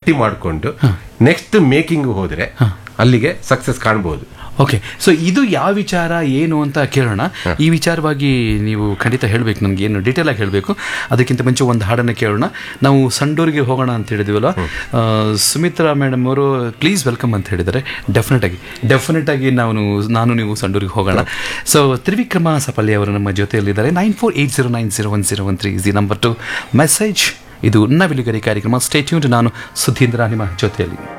ಗಟ್ಟಿ ಮಾಡಿಕೊಂಡು next making ಹೋದ್ರೆ ಅಲ್ಲಿಗೆ ಸಕ್ಸಸ್ ಕಾಣ್ಬೋದು ಓಕೆ ಸೊ ಇದು ಯಾವ ವಿಚಾರ ಏನು ಅಂತ ಕೇಳೋಣ ಈ ವಿಚಾರವಾಗಿ ನೀವು ಖಂಡಿತ ಹೇಳಬೇಕು ನನಗೆ ಏನು ಡೀಟೇಲ್ ಆಗಿ ಹೇಳಬೇಕು ಅದಕ್ಕಿಂತ ಮುಂಚೆ ಒಂದು ಹಾಡನ್ನು ಕೇಳೋಣ ನಾವು ಸಂಡೂರಿಗೆ ಹೋಗೋಣ ಅಂತ ಹೇಳಿದ್ವಲ್ಲ ಆ, ಸುಮಿತ್ರಾ ಮೇಡಮ್ ಅವರು ಪ್ಲೀಸ್ ವೆಲ್ಕಮ್ ಅಂತ ಹೇಳಿದ್ದಾರೆ ಡೆಫಿನೆಟ್ ಆಗಿ ಡೆಫಿನೆಟ್ ಆಗಿ ನಾನು ನಾನು ನೀವು ಸಂಡೂರಿಗೆ ಹೋಗೋಣ ಸೊ ತ್ರಿವಿಕ್ರಮ ಸಪಲ್ಯ ಅವರು ನಮ್ಮ ಜೊತೆಯಲ್ಲಿದ್ದಾರೆ nine four eight zero nine zero one zero one three is the number to message ಇದು ನವಿಲುಗರಿ ಕಾರ್ಯಕ್ರಮ ಸ್ಟೇಟ್ಯೂನ್ ನಾನು ಸುಧೀಂದ್ರ ನಿಮ್ಮ ಜೊತೆಯಲ್ಲಿ